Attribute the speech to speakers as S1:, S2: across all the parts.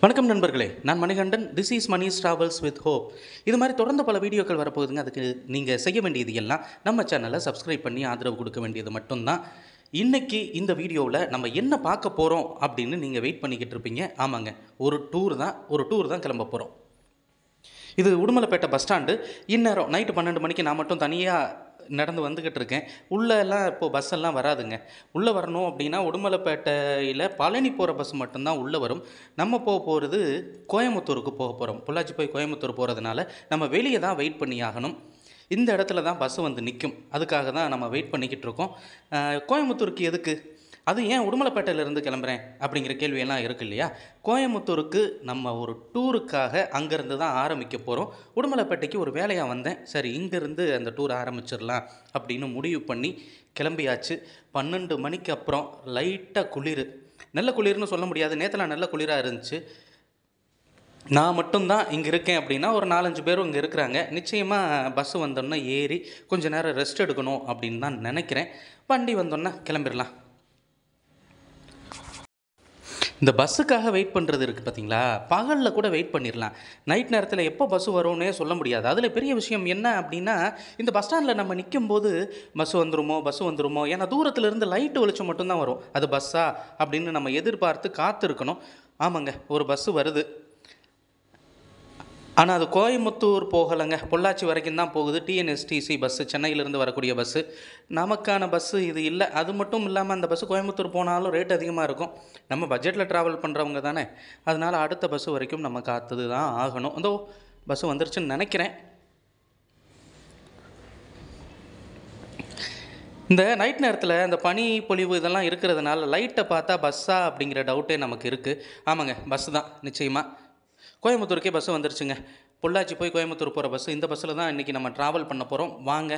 S1: வணக்கம் நண்பர்களே நான் Manikandan this is Mani's travels with hope இது மாதிரி தொடர்ந்து பல வீடியோக்கள் வரப்போகுதுங்க அதுக்கு நீங்கள் செய்ய வேண்டியது எல்லாம் நம்ம சேனலை சப்ஸ்கிரைப் பண்ணி ஆதரவு கொடுக்க வேண்டியது மட்டும்தான் இன்னைக்கு இந்த வீடியோவில் நம்ம என்ன பார்க்க போகிறோம் அப்படின்னு நீங்கள் வெயிட் பண்ணிக்கிட்டு இருப்பீங்க ஆமாங்க ஒரு டூர் தான் ஒரு டூர் தான் கிளம்ப போகிறோம் இது உடுமலைப்பேட்டை பஸ் ஸ்டாண்டு இந்நேரம் நைட்டு பன்னெண்டு மணிக்கு நான் மட்டும் தனியாக நடந்து வந்துக்கிட்டு இருக்கேன் உள்ளே எல்லாம் இப்போது பஸ் எல்லாம் வராதுங்க உள்ளே வரணும் அப்படின்னா உடுமலைப்பேட்டையில் பழனி போகிற பஸ் மட்டும்தான் உள்ளே வரும் நம்ம போக போகிறது கோயம்புத்தூருக்கு போக போகிறோம் பொள்ளாச்சி போய் கோயம்புத்தூர் போகிறதுனால நம்ம வெளியே தான் வெயிட் பண்ணி ஆகணும் இந்த இடத்துல தான் பஸ் வந்து நிற்கும் அதுக்காக தான் நம்ம வெயிட் பண்ணிக்கிட்டு இருக்கோம் அஹ், கோயம்புத்தூருக்கு எதுக்கு அது ஏன் உடுமலைப்பேட்டையிலேருந்து கிளம்புறேன் அப்படிங்கிற கேள்வியெல்லாம் இருக்கு இல்லையா கோயம்புத்தூருக்கு நம்ம ஒரு டூருக்காக அங்கேருந்து தான் ஆரம்பிக்க போகிறோம் உடுமலைப்பேட்டைக்கு ஒரு வேலையாக வந்தேன் சரி இங்கேருந்து அந்த டூர் ஆரம்பிச்சிடலாம் அப்படின்னு முடிவு பண்ணி கிளம்பியாச்சு பன்னெண்டு மணிக்கு அப்புறம் லைட்டாக குளிர் நல்ல குளிர்னு சொல்ல முடியாது நேற்றுலாம் நல்ல குளிராக இருந்துச்சு நான் மட்டும்தான் இங்கே இருக்கேன் அப்படின்னா ஒரு நாலஞ்சு பேரும் இங்கே இருக்கிறாங்க நிச்சயமாக பஸ்ஸு வந்தோன்னே ஏறி கொஞ்ச நேரம் ரெஸ்ட் எடுக்கணும் அப்படின்னு தான் நினைக்கிறேன் வண்டி வந்தோன்னே கிளம்பிடலாம் இந்த பஸ்ஸுக்காக வெயிட் பண்ணுறது இருக்குது பார்த்தீங்களா பகலில் கூட வெயிட் பண்ணிடலாம் நைட் நேரத்தில் எப்போ பஸ் வரும்னே சொல்ல முடியாது அதில் பெரிய விஷயம் என்ன அப்படின்னா இந்த பஸ் ஸ்டாண்டில் நம்ம நிற்கும்போது பஸ் வந்துருமோ பஸ் வந்துருமோ ஏன்னா தூரத்துல இருந்து லைட்டு வெளிச்சம் மட்டும்தான் வரும் அது பஸ்ஸா அப்படின்னு நம்ம எதிர்பார்த்து காத்திருக்கணும் ஆமாங்க ஒரு பஸ்ஸு வருது ஆனால் அது கோயம்புத்தூர் போகலைங்க பொள்ளாச்சி வரைக்கும் தான் போகுது டிஎன்எஸ்டிசி பஸ்ஸு சென்னையிலேருந்து வரக்கூடிய பஸ்ஸு நமக்கான பஸ்ஸு இது இல்லை அது மட்டும் இல்லாமல் அந்த பஸ்ஸு கோயம்புத்தூர் போனாலும் ரேட் அதிகமாக இருக்கும் நம்ம பட்ஜெட்டில் ட்ராவல் பண்ணுறவங்க தானே அதனால் அடுத்த பஸ்ஸு வரைக்கும் நம்ம காத்தது தான் ஆகணும் அதோ பஸ்ஸு வந்துருச்சுன்னு நினைக்கிறேன் இந்த நைட் நேரத்தில் இந்த பனி பொழிவு இதெல்லாம் இருக்கிறதுனால லைட்டை பார்த்தா பஸ்ஸா அப்படிங்கிற டவுட்டே நமக்கு இருக்குது ஆமாங்க பஸ்ஸு தான் நிச்சயமாக கோயம்புத்தூருக்கே பஸ்ஸு வந்துருச்சுங்க பொள்ளாச்சி போய் கோயம்புத்தூர் போகிற பஸ்ஸு இந்த பஸ்ஸில் தான் இன்றைக்கி நம்ம ட்ராவல் பண்ண போகிறோம் வாங்க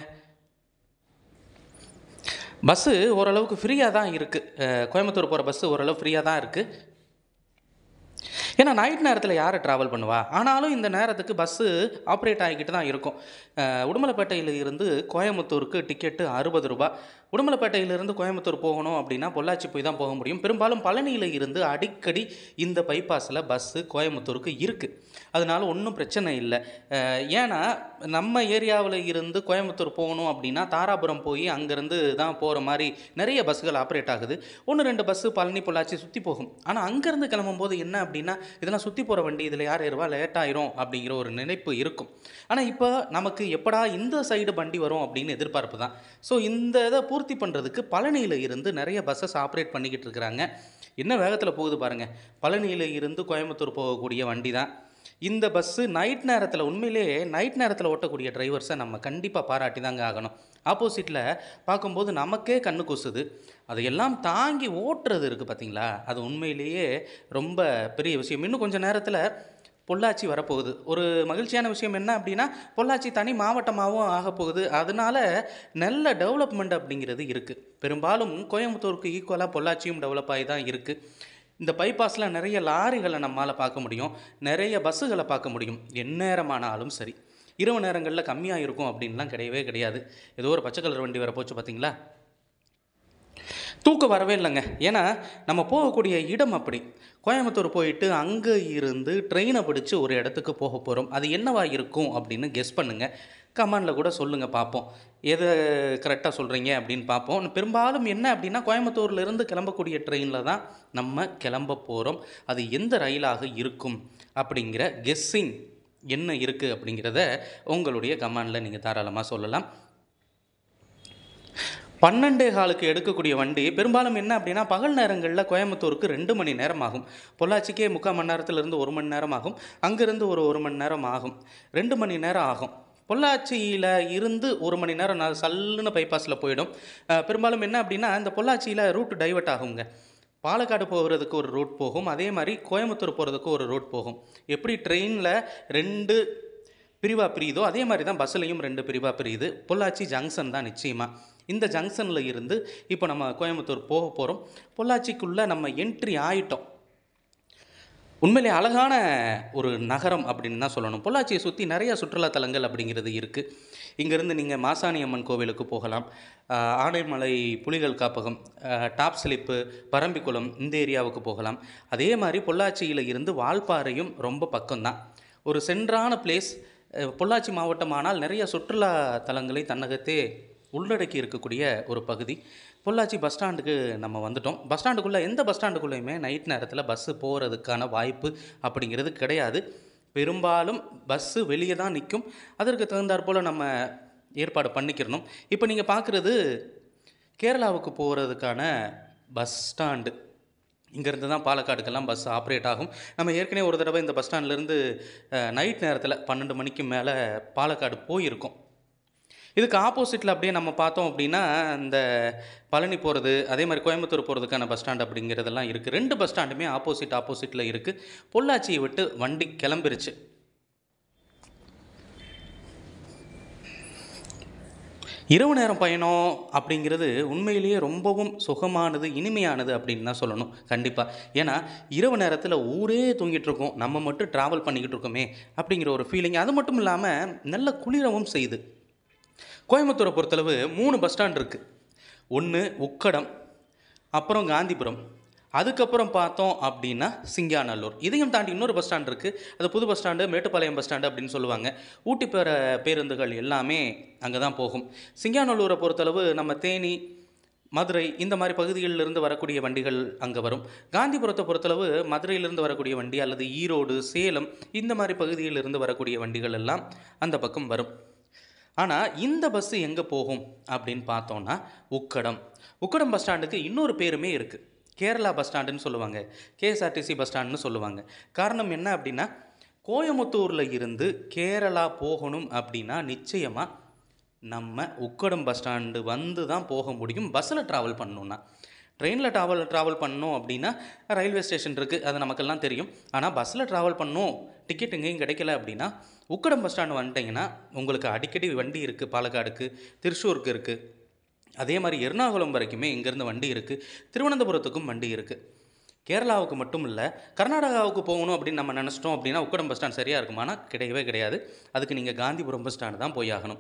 S1: பஸ்ஸு ஓரளவுக்கு ஃப்ரீயாக தான் இருக்குது கோயம்புத்தூர் போகிற பஸ்ஸு ஓரளவு ஃப்ரீயாக தான் இருக்குது ஏன்னா நைட் நேரத்தில் யார் ட்ராவல் பண்ணுவா ஆனாலும் இந்த நேரத்துக்கு பஸ்ஸு ஆப்ரேட் ஆகிக்கிட்டு தான் இருக்கும் அஹ், உடுமலைப்பேட்டையில் இருந்து கோயம்புத்தூருக்கு டிக்கெட்டு அறுபது ரூபா உடுமலைப்பேட்டையிலிருந்து கோயம்புத்தூர் போகணும் அப்படின்னா பொள்ளாச்சி போய் தான் போக முடியும் பெரும்பாலும் பழனியில் இருந்து அடிக்கடி இந்த பைபாஸில் பஸ்ஸு கோயம்புத்தூருக்கு இருக்குது அதனால ஒன்றும் பிரச்சனை இல்லை அஹ், ஏன்னா நம்ம ஏரியாவில் இருந்து கோயம்புத்தூர் போகணும் அப்படின்னா தாராபுரம் போய் அங்கேருந்து தான் போகிற மாதிரி நிறைய பஸ்ஸுகள் ஆப்ரேட் ஆகுது ஒன்று ரெண்டு பஸ்ஸு பழனி பொள்ளாச்சி சுற்றி போகும் ஆனால் அங்கேருந்து கிளம்பும்போது என்ன அப்படின்னா இதெல்லாம் சுற்றி போகிற வண்டி இதில் யார் ஏறுவா லேட் ஆயிரும் அப்படிங்கிற ஒரு நினைப்பு இருக்கும் ஆனால் இப்போ நமக்கு எப்படா இந்த சைடு வண்டி வரும் அப்படின்னு எதிர்பார்ப்பு தான் ஸோ இந்த இதை பூர்த்தி பண்ணுறதுக்கு பழனியில் இருந்து நிறைய பஸ்ஸஸ் ஆப்ரேட் பண்ணிக்கிட்டு இருக்கிறாங்க என்ன வேகத்தில் போகுது பாருங்கள் பழனியில் இருந்து கோயம்புத்தூர் போகக்கூடிய வண்டி தான் இந்த பஸ்ஸு நைட் நேரத்தில் உண்மையிலேயே நைட் நேரத்தில் ஓட்டக்கூடிய டிரைவர்ஸை நம்ம கண்டிப்பாக பாராட்டி தாங்க ஆகணும் ஆப்போசிட்டில் பார்க்கும்போது நமக்கே கண்ணு கூசுது அதையெல்லாம் தாங்கி ஓட்டுறது இருக்குது பார்த்தீங்களா அது உண்மையிலேயே ரொம்ப பெரிய விஷயம் இன்னும் கொஞ்சம் நேரத்தில் பொள்ளாச்சி வரப்போகுது ஒரு மகிழ்ச்சியான விஷயம் என்ன அப்படின்னா பொள்ளாச்சி தனி மாவட்டமாகவும் ஆகப்போகுது அதனால நல்ல டெவலப்மெண்ட் அப்படிங்கிறது இருக்குது பெரும்பாலும் கோயம்புத்தூருக்கு ஈக்குவலாக பொள்ளாச்சியும் டெவலப் ஆகி தான் இருக்குது இந்த பைபாஸில் நிறைய லாரிகளை நம்மால் பார்க்க முடியும் நிறைய பஸ்ஸுகளை பார்க்க முடியும் எந்நேரமானாலும் சரி இரவு நேரங்களில் கம்மியாக இருக்கும் அப்படின்லாம் கிடையவே கிடையாது ஏதோ ஒரு பச்சை கலர் வண்டி வரப்போச்சு பார்த்தீங்களா தூக்கம் வரவே இல்லைங்க ஏன்னா நம்ம போகக்கூடிய இடம் அப்படி கோயம்புத்தூர் போயிட்டு அங்கே இருந்து ட்ரெயினை பிடிச்சி ஒரு இடத்துக்கு போக போகிறோம் அது என்னவா இருக்கும் அப்படின்னு கெஸ் பண்ணுங்கள் கமெண்டில் கூட சொல்லுங்கள் பார்ப்போம் எது கரெக்டாக சொல்கிறீங்க அப்படின்னு பார்ப்போம் பெரும்பாலும் என்ன அப்படின்னா கோயம்புத்தூர்லேருந்து கிளம்பக்கூடிய ட்ரெயினில் தான் நம்ம கிளம்ப போகிறோம் அது எந்த ரயிலாக இருக்கும் அப்படிங்கிற கெஸ்ஸிங் என்ன இருக்குது அப்படிங்கிறத உங்களுடைய கமெண்டில் நீங்கள் தாராளமாக சொல்லலாம் பன்னெண்டே காலுக்கு எடுக்கக்கூடிய வண்டி பெரும்பாலும் என்ன அப்படின்னா பகல் நேரங்களில் கோயம்புத்தூருக்கு ரெண்டு மணி நேரம் ஆகும் பொள்ளாச்சிக்கே முக்கால் மணி நேரத்துலேருந்து ஒரு மணி நேரம் ஆகும் அங்கேருந்து ஒரு ஒரு மணி நேரம் ஆகும் ரெண்டு மணி நேரம் ஆகும் பொள்ளாச்சியில் இருந்து ஒரு மணி நேரம் நான் சல்லுன்னு பைபாஸில் போயிடும் அஹ், பெரும்பாலும் என்ன அப்படின்னா இந்த பொள்ளாச்சியில் ரூட் டைவர்ட் ஆகுங்க பாலக்காடு போகிறதுக்கு ஒரு ரூட் போகும் அதே மாதிரி கோயம்புத்தூர் போகிறதுக்கு ஒரு ரூட் போகும் எப்படி ட்ரெயினில் ரெண்டு பிரிவாக பிரியுதோ அதே மாதிரி தான் பஸ்ஸுலேயும் ரெண்டு பிரிவாக பிரியுது பொள்ளாச்சி ஜங்ஷன் தான் நிச்சயமாக இந்த ஜங்ஷனில் இருந்து இப்போ நம்ம கோயம்புத்தூர் போக போகிறோம் பொள்ளாச்சிக்குள்ளே நம்ம என்ட்ரி ஆயிட்டோம் உண்மையிலே அழகான ஒரு நகரம் அப்படின்னு தான் சொல்லணும் பொள்ளாச்சியை சுற்றி நிறைய சுற்றுலா தலங்கள் அப்படிங்கிறது இருக்குது இங்கேருந்து நீங்கள் மாசாணி அம்மன் கோவிலுக்கு போகலாம் ஆஹ் ஆனைமலை புலிகள் காப்பகம் ஆஹ் டாப் ஸ்லிப்பு பரம்பிக்குளம் இந்த ஏரியாவுக்கு போகலாம் அதே மாதிரி பொள்ளாச்சியில் இருந்து வால்பாறையும் ரொம்ப பக்கம்தான் ஒரு சென்றான பிளேஸ் பொள்ளாச்சி மாவட்டமானால் நிறைய சுற்றுலா தலங்களை தன்னகத்தே உள்ளடக்கி இருக்கக்கூடிய ஒரு பகுதி பொள்ளாச்சி பஸ் ஸ்டாண்டுக்கு நம்ம வந்துட்டோம் பஸ் ஸ்டாண்டுக்குள்ளே எந்த பஸ் ஸ்டாண்டுக்குள்ளேயுமே நைட் நேரத்தில் பஸ்ஸு போகிறதுக்கான வாய்ப்பு அப்படிங்கிறது கிடையாது பெரும்பாலும் பஸ்ஸு வெளியே தான் நிற்கும் அதற்கு தகுந்தாற்போல் நம்ம ஏற்பாடு பண்ணிக்கிறணும் இப்போ நீங்கள் பார்க்குறது கேரளாவுக்கு போகிறதுக்கான பஸ் ஸ்டாண்டு இங்கேருந்து தான் பாலக்காடுக்கெல்லாம் பஸ் ஆப்ரேட் ஆகும் நம்ம ஏற்கனவே ஒரு தடவை இந்த பஸ் ஸ்டாண்ட்லேருந்து நைட் நேரத்தில் பன்னெண்டு மணிக்கு மேலே பாலக்காடு போயிருக்கோம் இதுக்கு ஆப்போசிட்டில் அப்படியே நம்ம பார்த்தோம் அப்படின்னா இந்த பழனி போகிறது அதே மாதிரி கோயம்புத்தூர் போகிறதுக்கான பஸ் ஸ்டாண்ட் அப்படிங்கிறதெல்லாம் இருக்குது ரெண்டு பஸ் ஸ்டாண்டுமே ஆப்போசிட் ஆப்போசிட்டில் இருக்குது பொள்ளாச்சியை விட்டு வண்டி கிளம்பிருச்சு இரவு நேரம் பயணம் அப்படிங்கிறது உண்மையிலேயே ரொம்பவும் சுகமானது இனிமையானது அப்படின்னு தான் சொல்லணும் கண்டிப்பாக ஏன்னா இரவு நேரத்தில் ஊரே தூங்கிட்டு இருக்கோம் நம்ம மட்டும் ட்ராவல் பண்ணிக்கிட்டு இருக்கோமே அப்படிங்கிற ஒரு ஃபீலிங் அது மட்டும் இல்லாமல் நல்ல குளிரவும் செய்யுது கோயம்புத்தூரை பொறுத்தளவு மூணு பஸ் ஸ்டாண்ட் இருக்குது ஒன்று உக்கடம் அப்புறம் காந்திபுரம் அதுக்கப்புறம் பார்த்தோம் அப்படின்னா சிங்காநல்லூர் இதையும் தாண்டி இன்னொரு பஸ் ஸ்டாண்ட் இருக்குது அது புது bus stand Mettupalayam bus stand அப்படின்னு சொல்லுவாங்க ஊட்டி பேர பேருந்துகள் எல்லாமே அங்கே தான் போகும் சிங்காநல்லூரை பொறுத்தளவு நம்ம தேனி மதுரை இந்த மாதிரி பகுதிகளிலிருந்து வரக்கூடிய வண்டிகள் அங்கே வரும் காந்திபுரத்தை பொறுத்தளவு மதுரையிலிருந்து வரக்கூடிய வண்டி அல்லது ஈரோடு சேலம் இந்த மாதிரி பகுதியிலிருந்து வரக்கூடிய வண்டிகள் எல்லாம் அந்த பக்கம் வரும் ஆனால் இந்த பஸ்ஸு எங்கே போகும் அப்படின்னு பார்த்தோன்னா உக்கடம் உக்கடம் பஸ் ஸ்டாண்டுக்கு இன்னொரு பேருமே இருக்குது கேரளா பஸ் ஸ்டாண்டுன்னு சொல்லுவாங்க கேஎஸ்ஆர்டிசி பஸ் ஸ்டாண்டுன்னு சொல்லுவாங்க காரணம் என்ன அப்படின்னா கோயமுத்தூரில் இருந்து கேரளா போகணும் அப்படின்னா நிச்சயமாக நம்ம உக்கடம் பஸ் ஸ்டாண்டு வந்து தான் போக முடியும் பஸ்ஸில் ட்ராவல் பண்ணணுன்னா ட்ரெயினில் ட்ராவல் ட்ராவல் பண்ணணும் அப்படின்னா ரயில்வே ஸ்டேஷன் இருக்குது அது நமக்கெல்லாம் தெரியும் ஆனால் பஸ்ஸில் ட்ராவல் பண்ணணும் டிக்கெட் எங்கேயும் கிடைக்கல அப்படின்னா உக்கடம் பஸ் ஸ்டாண்டு வந்துட்டிங்கன்னா உங்களுக்கு அடிக்கடி வண்டி இருக்குது பாலக்காடுக்கு திருச்சூருக்கு இருக்குது அதே மாதிரி எர்ணாகுளம் வரைக்குமே இங்கேருந்து வண்டி இருக்குது திருவனந்தபுரத்துக்கும் வண்டி இருக்குது கேரளாவுக்கு மட்டும் இல்லை கர்நாடகாவுக்கு போகணும் அப்படின்னு நம்ம நினச்சிட்டோம் அப்படின்னா உக்கடம் பஸ் ஸ்டாண்ட் சரியாக இருக்குமானா கிடையவே கிடையாது அதுக்கு நீங்கள் காந்திபுரம் பஸ் ஸ்டாண்டு தான் போய் ஆகணும்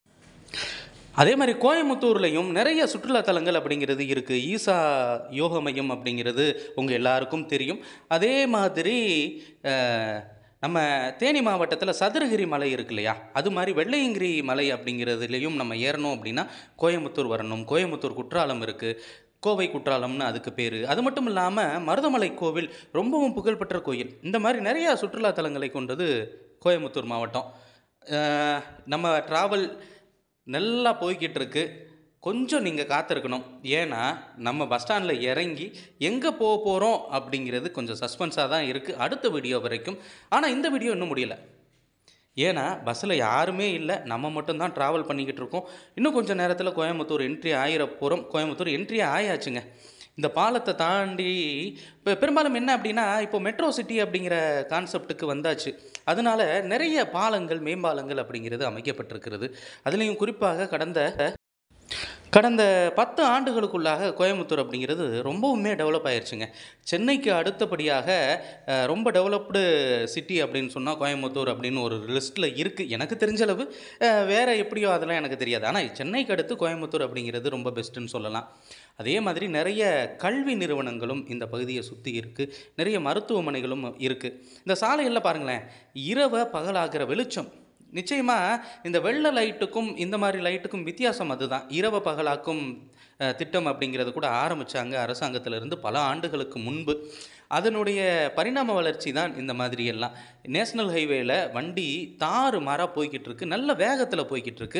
S1: அதே மாதிரி கோயம்புத்தூர்லேயும் நிறைய சுற்றுலா தலங்கள் அப்படிங்கிறது இருக்குது ஈசா யோக மையம் அப்படிங்கிறது உங்கள் எல்லாருக்கும் தெரியும் அதே மாதிரி அஹ், நம்ம தேனி மாவட்டத்தில் சதுரகிரி மலை இருக்கு இல்லையா அது மாதிரி வெள்ளையங்கிரி மலை அப்படிங்கிறதுலையும் நம்ம ஏறணும் அப்படின்னா கோயம்புத்தூர் வரணும் கோயம்புத்தூர் குற்றாலம் இருக்குது கோவை குற்றாலம்னு அதுக்கு பேர் அது மட்டும் இல்லாமல் மருதமலை கோவில் ரொம்பவும் புகழ்பெற்ற கோயில் இந்த மாதிரி நிறையா சுற்றுலா தலங்களை கொண்டது கோயம்புத்தூர் மாவட்டம் அஹ், நம்ம ட்ராவல் நல்லா போய்கிட்டு இருக்கு கொஞ்சம் நீங்கள் காத்திருக்கணும் ஏன்னா நம்ம பஸ் ஸ்டாண்டில் இறங்கி எங்கே போக போகிறோம் அப்படிங்கிறது கொஞ்சம் சஸ்பென்ஸாக தான் இருக்குது அடுத்த வீடியோ வரைக்கும் ஆனால் இந்த வீடியோ இன்னும் முடியல ஏன்னா பஸ்ஸில் யாருமே இல்லை நம்ம மட்டும்தான் ட்ராவல் பண்ணிக்கிட்டு இருக்கோம் இன்னும் கொஞ்சம் நேரத்தில் கோயம்புத்தூர் என்ட்ரி ஆகிற போகிறோம் கோயம்புத்தூர் என்ட்ரி ஆயாச்சுங்க இந்த பாலத்தை தாண்டி இப்போ பெரும்பாலும் என்ன அப்படின்னா இப்போ மெட்ரோ சிட்டி அப்படிங்கிற கான்செப்ட்டுக்கு வந்தாச்சு அதனால நிறைய பாலங்கள் மேம்பாலங்கள் அப்படிங்கிறது அமைக்கப்பட்டிருக்கிறது அதுலேயும் குறிப்பாக கடந்த கடந்த பத்து ஆண்டுகளுக்குள்ளாக கோயம்புத்தூர் அப்படிங்கிறது ரொம்பவுமே டெவலப் ஆயிருச்சுங்க சென்னைக்கு அடுத்தபடியாக அஹ், ரொம்ப டெவலப்டு சிட்டி அப்படின்னு சொன்னால் கோயம்புத்தூர் அப்படின்னு ஒரு லிஸ்ட்டில் இருக்குது எனக்கு தெரிஞ்ச அளவு அஹ், வேற எப்படியோ அதெல்லாம் எனக்கு தெரியாது ஆனால் சென்னைக்கு அடுத்து கோயம்புத்தூர் அப்படிங்கிறது ரொம்ப பெஸ்ட்டுன்னு சொல்லலாம் அதே மாதிரி நிறைய கல்வி நிறுவனங்களும் இந்த பகுதியை சுற்றி இருக்குது நிறைய மருத்துவமனைகளும் இருக்குது இந்த சாலைகளில் பாருங்களேன் இரவை பகலாகிற வெளிச்சம் நிச்சயமாக இந்த வெள்ளை லைட்டுக்கும் இந்த மாதிரி லைட்டுக்கும் வித்தியாசம் அதுதான் இரவு பகலாக்கும் அஹ், திட்டம் அப்படிங்கிறது கூட ஆரம்பித்தாங்க அரசாங்கத்திலிருந்து பல ஆண்டுகளுக்கு முன்பு அதனுடைய பரிணாம வளர்ச்சி தான் இந்த மாதிரி எல்லாம் நேஷ்னல் ஹைவேல வண்டி தாறு மாறாக போய்கிட்டு இருக்கு நல்ல வேகத்தில் போய்கிட்டு இருக்கு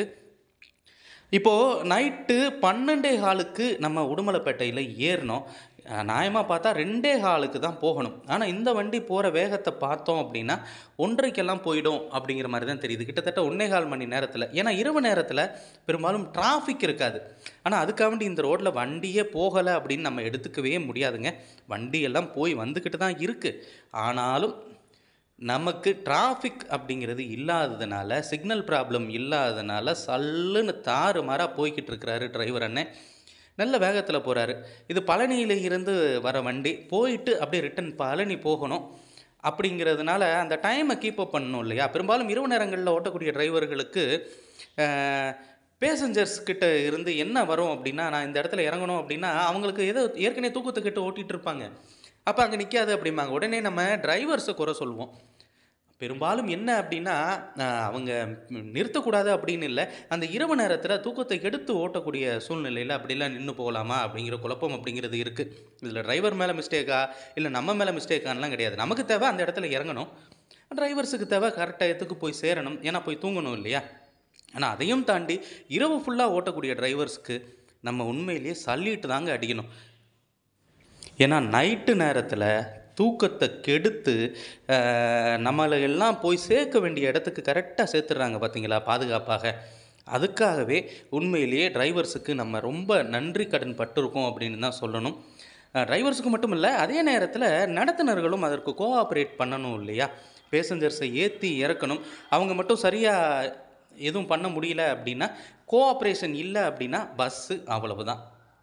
S1: இப்போது நைட்டு பன்னெண்டே ஹாலுக்கு நம்ம உடுமலைப்பேட்டையில் ஏறினோம் அஹ் நியாயமாக பார்த்தா ரெண்டே ஹாலுக்கு தான் போகணும் ஆனால் இந்த வண்டி போகிற வேகத்தை பார்த்தோம் அப்படின்னா ஒன்றைக்கெல்லாம் போயிடும் அப்படிங்கிற மாதிரி தான் தெரியுது கிட்டத்தட்ட ஒன்றே கால் மணி நேரத்தில் ஏன்னா இரவு நேரத்தில் பெரும்பாலும் டிராஃபிக் இருக்காது ஆனால் அதுக்காண்டி இந்த ரோட்டில் வண்டியே போகலை அப்படின்னு நம்ம எடுத்துக்கவே முடியாதுங்க வண்டியெல்லாம் போய் வந்துக்கிட்டு தான் இருக்குது ஆனாலும் நமக்கு டிராஃபிக் அப்படிங்கிறது இல்லாததுனால சிக்னல் ப்ராப்ளம் இல்லாததுனால சல்லுன்னு தாறு மாறாக போய்கிட்டு இருக்கிறாரு டிரைவர் அண்ணன் நல்ல வேகத்தில் போகிறாரு இது பழனியில இருந்து வர வண்டி போயிட்டு அப்படியே ரிட்டன் பழனி போகணும் அப்படிங்கிறதுனால அந்த டைமை கீப் அப் பண்ணணும் இல்லையா பெரும்பாலும் இரவு நேரங்களில் ஓட்டக்கூடிய டிரைவர்களுக்கு பேசஞ்சர்ஸ் கிட்ட இருந்து என்ன வரும் அப்படின்னா நான் இந்த இடத்துல இறங்கணும் அப்படின்னா அவங்களுக்கு ஏதோ ஏற்கனவே தூக்கத்துக்கிட்ட ஓட்டிகிட்டு இருப்பாங்க அப்போ அங்கே நிற்காது அப்படிம்பாங்க உடனே நம்ம டிரைவர்ஸை குறை சொல்லுவோம் பெரும்பாலும் என்ன அப்படின்னா ஆஹ், அவங்க நிறுத்தக்கூடாது அப்படின்னு இல்லை அந்த இரவு நேரத்தில் தூக்கத்தை கெடுத்து ஓட்டக்கூடிய சூழ்நிலையில் அப்படிலாம் நின்று போகலாமா அப்படிங்கிற குழப்பம் அப்படிங்கிறது இருக்குது இதில் டிரைவர் மேலே மிஸ்டேக்கா இல்லை நம்ம மேலே மிஸ்டேக்கான்லாம் கிடையாது நமக்கு தேவை அந்த இடத்துல இறங்கணும் டிரைவர்ஸுக்கு தேவை கரெக்ட் டயத்துக்கு போய் சேரணும் ஏன்னா போய் தூங்கணும் இல்லையா ஆனால் அதையும் தாண்டி இரவு ஃபுல்லாக ஓட்டக்கூடிய டிரைவர்ஸ்க்கு நம்ம உண்மையிலேயே சல்லிட்டு தாங்க அடிக்கணும் ஏன்னா நைட்டு நேரத்தில் தூக்கத்தை கெடுத்து அஹ், நம்மளை எல்லாம் போய் சேர்க்க வேண்டிய இடத்துக்கு கரெக்டாக சேர்த்துடுறாங்க பார்த்தீங்களா பாதுகாப்பாக அதுக்காகவே உண்மையிலேயே டிரைவர்ஸுக்கு நம்ம ரொம்ப நன்றி கடன் பட்டிருக்கோம் அப்படின்னு தான் சொல்லணும் டிரைவர்ஸுக்கு மட்டும் இல்லை அதே நேரத்தில் நடத்துனர்களும் அதற்கு கோஆப்ரேட் பண்ணணும் இல்லையா பேசஞ்சர்ஸை ஏற்றி இறக்கணும் அவங்க மட்டும் சரியாக எதுவும் பண்ண முடியல அப்படின்னா கோஆப்ரேஷன் இல்லை அப்படின்னா பஸ்ஸு அவ்வளவுதான்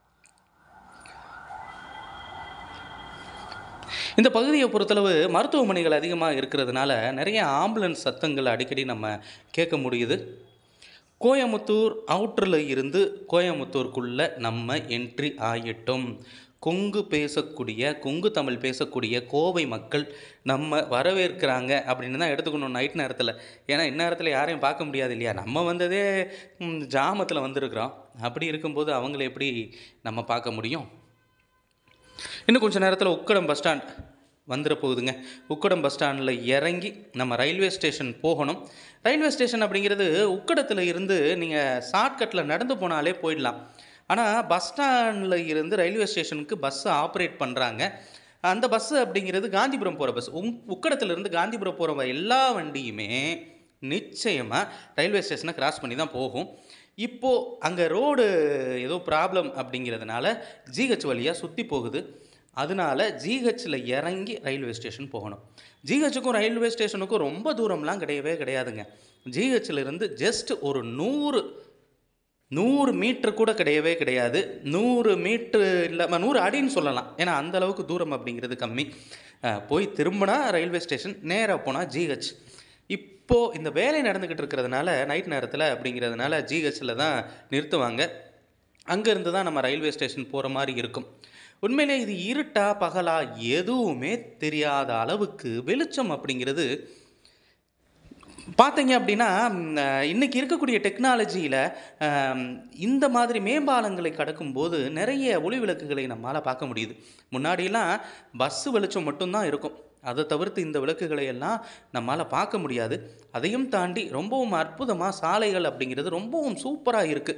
S1: இந்த பகுதியை பொறுத்தளவு மருத்துவமனைகள் அதிகமாக இருக்கிறதுனால நிறைய ஆம்புலன்ஸ் சத்தங்கள் அடிக்கடி நம்ம கேட்க முடியுது கோயமுத்தூர் அவுட்டரில் இருந்து கோயமுத்தூருக்குள்ளே நம்ம என்ட்ரி ஆகிட்டோம் கொங்கு பேசக்கூடிய கொங்கு தமிழ் பேசக்கூடிய கோவை மக்கள் நம்ம வரவேற்கிறாங்க அப்படின்னு தான் எடுத்துக்கணும் நைட் நேரத்தில் ஏன்னா இந்நேரத்தில் யாரையும் பார்க்க முடியாது இல்லையா நம்ம வந்ததே ம், ஜாமத்தில் வந்திருக்கிறோம் அப்படி இருக்கும்போது அவங்கள எப்படி நம்ம பார்க்க முடியும் இன்னும் கொஞ்சம் நேரத்தில் உக்கடம் பஸ் ஸ்டாண்ட் வந்துட போகுதுங்க உக்கடம் பஸ் ஸ்டாண்டில் இறங்கி நம்ம ரயில்வே ஸ்டேஷன் போகணும் ரயில்வே ஸ்டேஷன் அப்படிங்கிறது உக்கடத்தில் இருந்து நீங்கள் ஷார்ட்கட்டில் நடந்து போனாலே போயிடலாம் ஆனால் பஸ் ஸ்டாண்டில் இருந்து ரயில்வே ஸ்டேஷனுக்கு பஸ்ஸு ஆப்ரேட் பண்ணுறாங்க அந்த பஸ்ஸு அப்படிங்கிறது காந்திபுரம் போகிற பஸ் உங் உக்கடத்துலேருந்து காந்திபுரம் போகிற எல்லா வண்டியுமே நிச்சயமாக ரயில்வே ஸ்டேஷனை கிராஸ் பண்ணி தான் போகும் இப்போது அங்கே ரோடு ஏதோ ப்ராப்ளம் அப்படிங்கிறதுனால ஜிஹெச் வழியாக சுற்றி போகுது அதனால ஜிஹெச்சில் இறங்கி ரயில்வே ஸ்டேஷன் போகணும் ஜிஹெச்சுக்கும் ரயில்வே ஸ்டேஷனுக்கும் ரொம்ப தூரம்லாம் கிடையவே கிடையாதுங்க ஜிஹெச்சில் இருந்து ஜஸ்ட் ஒரு நூறு நூறு மீட்ரு கூட கிடையவே கிடையாது நூறு மீட்ரு இல்லாமல் நூறு அடின்னு சொல்லலாம் ஏன்னா அந்த அளவுக்கு தூரம் அப்படிங்கிறது கம்மி அஹ், போய் திரும்பினா ரயில்வே ஸ்டேஷன் நேராக போனால் ஜிஹெச் இப்போது இந்த வேலை நடந்துக்கிட்டு இருக்கிறதுனால நைட் நேரத்தில் அப்படிங்கிறதுனால ஜிஹெச்சில் தான் நிறுத்துவாங்க அங்கேருந்து தான் நம்ம ரயில்வே ஸ்டேஷன் போகிற மாதிரி இருக்கும் உண்மையிலே இது இருட்டா பகலா எதுவுமே தெரியாத அளவுக்கு வெளிச்சம் அப்படிங்கிறது பார்த்தீங்க அப்படின்னா ம், அஹ், இன்னைக்கு இருக்கக்கூடிய டெக்னாலஜியில் இந்த மாதிரி மேம்பாலங்களை கடக்கும்போது நிறைய ஒளி விளக்குகளை நம்மளால் பார்க்க முடியுது முன்னாடியெல்லாம் பஸ்ஸு வெளிச்சம் மட்டும்தான் இருக்கும் அதை தவிர்த்து இந்த விளக்குகளை எல்லாம் நம்மளால் பார்க்க முடியாது அதையும் தாண்டி ரொம்பவும் அற்புதமாக சாலைகள் அப்படிங்கிறது ரொம்பவும் சூப்பராக இருக்குது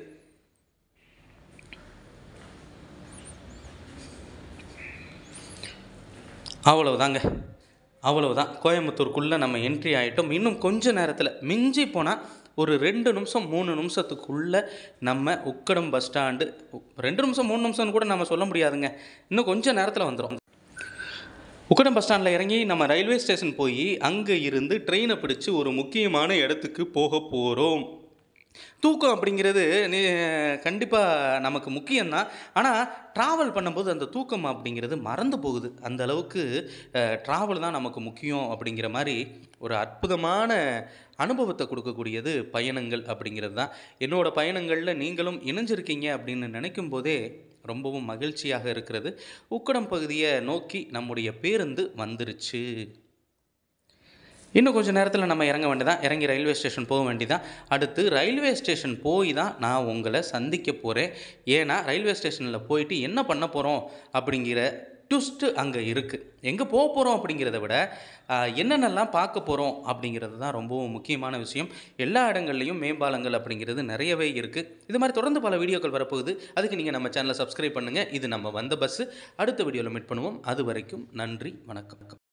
S1: அவ்வளவுதாங்க அவ்வளவுதான் கோயம்புத்தூருக்குள்ளே நம்ம என்ட்ரி ஆகிட்டோம் இன்னும் கொஞ்ச நேரத்தில் மிஞ்சி போனால் ஒரு ரெண்டு நிமிஷம் மூணு நிமிஷத்துக்குள்ளே நம்ம உக்கடம் பஸ் ஸ்டாண்டு ரெண்டு நிமிஷம் மூணு நிமிஷம்னு கூட நம்ம சொல்ல முடியாதுங்க இன்னும் கொஞ்ச நேரத்தில் வந்துடும் உக்கடம் பஸ் ஸ்டாண்டில் இறங்கி நம்ம ரயில்வே ஸ்டேஷன் போய் அங்கே இருந்து ட்ரெயினை பிடிச்சு ஒரு முக்கியமான இடத்துக்கு போக போகிறோம் தூக்கம் அப்படிங்கிறது நீ கண்டிப்பாக நமக்கு முக்கியம்தான் ஆனால் ட்ராவல் பண்ணும்போது அந்த தூக்கம் அப்படிங்கிறது மறந்து போகுது அந்த அளவுக்கு ட்ராவல் தான் நமக்கு முக்கியம் அப்படிங்கிற மாதிரி ஒரு அற்புதமான அனுபவத்தை கொடுக்கக்கூடியது பயணங்கள் அப்படிங்கிறது தான் என்னோட பயணங்களில் நீங்களும் இணைஞ்சிருக்கீங்க அப்படின்னு நினைக்கும் போதே ரொம்பவும் மகிழ்ச்சியாக இருக்கிறது உக்கடம் பகுதியை நோக்கி நம்முடைய பேருந்து வந்துருச்சு இன்னும் கொஞ்சம் நேரத்தில் நம்ம இறங்க வேண்டியதான் இறங்கி ரயில்வே ஸ்டேஷன் போக வேண்டியதான் அடுத்து ரயில்வே ஸ்டேஷன் போய் தான் நான் உங்களை சந்திக்க போகிறேன் ஏன்னா ரயில்வே ஸ்டேஷனில் போயிட்டு என்ன பண்ண போகிறோம் அப்படிங்கிற ட்விஸ்ட்டு அங்கே இருக்குது எங்கே போக போகிறோம் அப்படிங்கிறத விட ஆஹ், என்னென்னலாம் பார்க்க போகிறோம் அப்படிங்கிறது தான் ரொம்பவும் முக்கியமான விஷயம் எல்லா இடங்கள்லையும் மேம்பாலங்கள் அப்படிங்கிறது நிறையவே இருக்குது இது மாதிரி தொடர்ந்து பல வீடியோக்கள் வரப்போகுது அதுக்கு நீங்கள் நம்ம சேனலை சப்ஸ்கிரைப் பண்ணுங்கள் இது நம்ம வந்த பஸ்ஸு அடுத்த வீடியோவில் மீட் பண்ணுவோம் அது வரைக்கும் நன்றி வணக்கம்